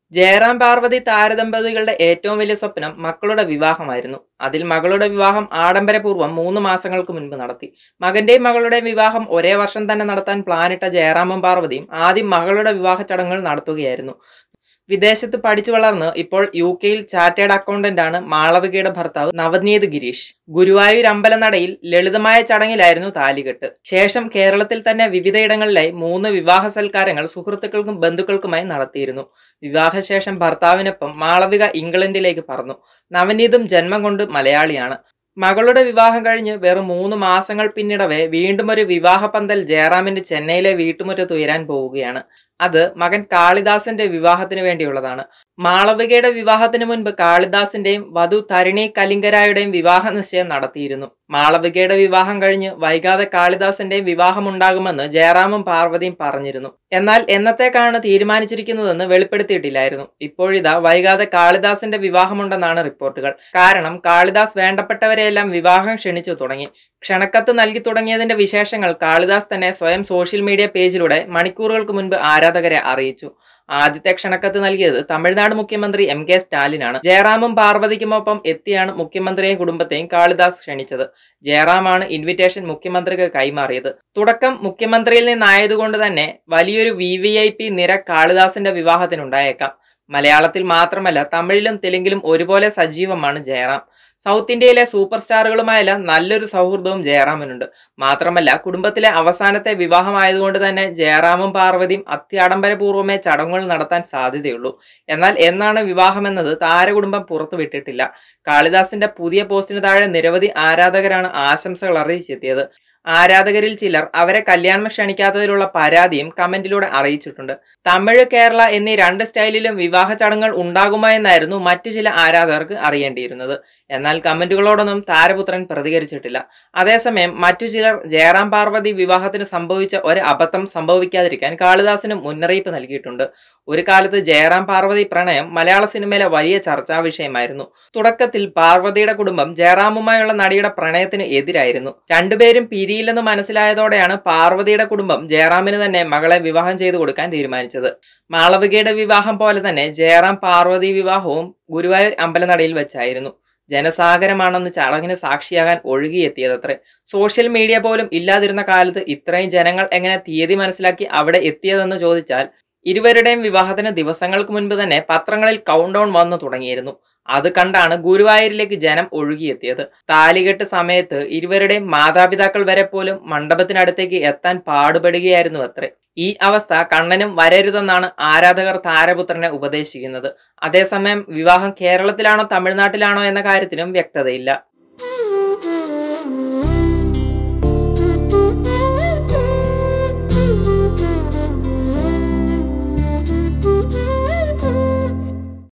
ജയറാം പാർവതി താരദമ്പതികളുടെ ഏറ്റവും വലിയ സ്വപ്നം മക്കളുടെ വിവാഹമായിരുന്നു അതിൽ മകളുടെ വിവാഹം ആഡംബരപൂർവ്വം മൂന്ന് മാസങ്ങൾക്ക് മുൻപ് നടത്തി മകന്റെയും മകളുടെയും വിവാഹം ഒരേ വർഷം തന്നെ നടത്താൻ പ്ലാനിട്ട ജയറാമും പാർവതിയും ആദ്യം മകളുടെ വിവാഹ ചടങ്ങുകൾ നടത്തുകയായിരുന്നു വിദേശത്ത് പഠിച്ചു വളർന്ന് ഇപ്പോൾ യു കെയിൽ ചാർട്ടേഡ് അക്കൗണ്ടന്റ് ആണ് മാളവികയുടെ ഭർത്താവ് നവനീത് ഗിരീഷ് ഗുരുവായൂർ അമ്പലനടയിൽ ലളിതമായ ചടങ്ങിലായിരുന്നു താലികെട്ട് ശേഷം കേരളത്തിൽ തന്നെ വിവിധയിടങ്ങളിലായി മൂന്ന് വിവാഹ സൽക്കാരങ്ങൾ സുഹൃത്തുക്കൾക്കും ബന്ധുക്കൾക്കുമായി നടത്തിയിരുന്നു വിവാഹശേഷം ഭർത്താവിനൊപ്പം മാളവിക ഇംഗ്ലണ്ടിലേക്ക് പറന്നു നവനീതും ജന്മം കൊണ്ട് മലയാളിയാണ് മകളുടെ വിവാഹം കഴിഞ്ഞ് വെറും മൂന്ന് മാസങ്ങൾ പിന്നിടവേ വീണ്ടും ഒരു വിവാഹ പന്തൽ ജയറാമിന്റെ ചെന്നൈയിലെ വീട്ടുമുറ്റത്ത് ഉയരാൻ പോവുകയാണ് അത് മകൻ കാളിദാസന്റെ വിവാഹത്തിന് വേണ്ടിയുള്ളതാണ് മാളവികയുടെ വിവാഹത്തിന് മുൻപ് കാളിദാസിന്റെയും വധു തരിണി കലിംഗരായുടെയും വിവാഹ നിശ്ചയം നടത്തിയിരുന്നു മാളവികയുടെ വിവാഹം കഴിഞ്ഞ് വൈകാതെ കാളിദാസന്റെയും വിവാഹമുണ്ടാകുമെന്ന് ജയറാമും പാർവതിയും പറഞ്ഞിരുന്നു എന്നാൽ എന്നത്തേക്കാണ് തീരുമാനിച്ചിരിക്കുന്നതെന്ന് വെളിപ്പെടുത്തിയിട്ടില്ലായിരുന്നു ഇപ്പോഴിതാ വൈകാതെ കാളിദാസിന്റെ വിവാഹമുണ്ടെന്നാണ് റിപ്പോർട്ടുകൾ കാരണം കാളിദാസ് വേണ്ടപ്പെട്ടവരെയെല്ലാം വിവാഹം ക്ഷണിച്ചു തുടങ്ങി ക്ഷണക്കത്ത് നൽകി തുടങ്ങിയതിന്റെ വിശേഷങ്ങൾ കാളിദാസ് തന്നെ സ്വയം സോഷ്യൽ മീഡിയ പേജിലൂടെ മണിക്കൂറുകൾക്ക് മുൻപ് ആരാധകരെ അറിയിച്ചു ആദ്യത്തെ ക്ഷണക്കത്ത് നൽകിയത് തമിഴ്നാട് മുഖ്യമന്ത്രി എം കെ സ്റ്റാലിനാണ് ജയറാമും പാർവതിക്കുമൊപ്പം എത്തിയാണ് മുഖ്യമന്ത്രിയെയും കുടുംബത്തെയും കാളിദാസ് ക്ഷണിച്ചത് ജയറാമാണ് ഇൻവിറ്റേഷൻ മുഖ്യമന്ത്രിക്ക് കൈമാറിയത് തുടക്കം മുഖ്യമന്ത്രിയിൽ നിന്നായതുകൊണ്ട് തന്നെ വലിയൊരു വി വി ഐ പി നിര കാളിദാസിന്റെ വിവാഹത്തിനുണ്ടായേക്കാം മലയാളത്തിൽ മാത്രമല്ല തമിഴിലും തെലുങ്കിലും ഒരുപോലെ സജീവമാണ് ജയറാം സൗത്ത് ഇന്ത്യയിലെ സൂപ്പർ സ്റ്റാറുകളുമായെല്ലാം നല്ലൊരു സൗഹൃദവും ജയറാമിനുണ്ട് മാത്രമല്ല കുടുംബത്തിലെ അവസാനത്തെ വിവാഹമായതുകൊണ്ട് തന്നെ ജയറാമും പാർവതിയും അത്യാഡംബരപൂർവ്വമേ ചടങ്ങുകൾ നടത്താൻ സാധ്യതയുള്ളൂ എന്നാൽ എന്നാണ് വിവാഹമെന്നത് താരകുടുംബം പുറത്തുവിട്ടിട്ടില്ല കാളിദാസിന്റെ പുതിയ പോസ്റ്റിന് താഴെ നിരവധി ആരാധകരാണ് ആശംസകൾ അറിയിച്ചെത്തിയത് ആരാധകരിൽ ചിലർ അവരെ കല്യാണം ക്ഷണിക്കാത്തതിലുള്ള പരാതിയും കമന്റിലൂടെ അറിയിച്ചിട്ടുണ്ട് തമിഴ് കേരള എന്നീ രണ്ട് സ്റ്റൈലിലും വിവാഹ ചടങ്ങുകൾ ഉണ്ടാകുമോ എന്നായിരുന്നു മറ്റു ചില ആരാധകർക്ക് അറിയേണ്ടിയിരുന്നത് എന്നാൽ കമന്റുകളോടൊന്നും താരപുത്രൻ പ്രതികരിച്ചിട്ടില്ല അതേസമയം മറ്റു ചിലർ ജയറാം പാർവതി വിവാഹത്തിന് സംഭവിച്ച ഒരു അബദ്ധം സംഭവിക്കാതിരിക്കാൻ കാളിദാസിന് മുന്നറിയിപ്പ് നൽകിയിട്ടുണ്ട് ഒരു കാലത്ത് ജയറാം പാർവതി പ്രണയം മലയാള സിനിമയിലെ വലിയ ചർച്ചാ വിഷയമായിരുന്നു തുടക്കത്തിൽ പാർവതിയുടെ കുടുംബം ജയറാമുമായുള്ള നടിയുടെ പ്രണയത്തിന് എതിരായിരുന്നു രണ്ടുപേരും പിരിയില്ലെന്ന് മനസ്സിലായതോടെയാണ് പാർവതിയുടെ കുടുംബം ജയറാമിന് തന്നെ മകളെ വിവാഹം ചെയ്തു കൊടുക്കാൻ തീരുമാനിച്ചത് മാളവികയുടെ വിവാഹം പോലെ തന്നെ ജയറാം പാർവതി വിവാഹവും ഗുരുവായൂർ അമ്പലനടയിൽ വെച്ചായിരുന്നു ജനസാഗരമാണെന്ന് ചടങ്ങിന് സാക്ഷിയാകാൻ ഒഴുകിയെത്തിയതത്രേ സോഷ്യൽ മീഡിയ പോലും ഇല്ലാതിരുന്ന കാലത്ത് ഇത്രയും ജനങ്ങൾ എങ്ങനെ തീയതി മനസ്സിലാക്കി അവിടെ എത്തിയതെന്ന് ചോദിച്ചാൽ ഇരുവരുടെയും വിവാഹത്തിന് ദിവസങ്ങൾക്ക് മുൻപ് തന്നെ പത്രങ്ങളിൽ കൗണ്ട് ഡൗൺ വന്നു തുടങ്ങിയിരുന്നു അത് കണ്ടാണ് ഗുരുവായൂരിലേക്ക് ജനം ഒഴുകിയെത്തിയത് താലികെട്ട് സമയത്ത് ഇരുവരുടെയും മാതാപിതാക്കൾ വരെ പോലും മണ്ഡപത്തിനടുത്തേക്ക് എത്താൻ പാടുപെടുകയായിരുന്നു അത്രേ ഈ അവസ്ഥ കണ്ണനും വരരുതെന്നാണ് ആരാധകർ താരപുത്രനെ ഉപദേശിക്കുന്നത് അതേസമയം വിവാഹം കേരളത്തിലാണോ തമിഴ്നാട്ടിലാണോ എന്ന കാര്യത്തിലും വ്യക്തതയില്ല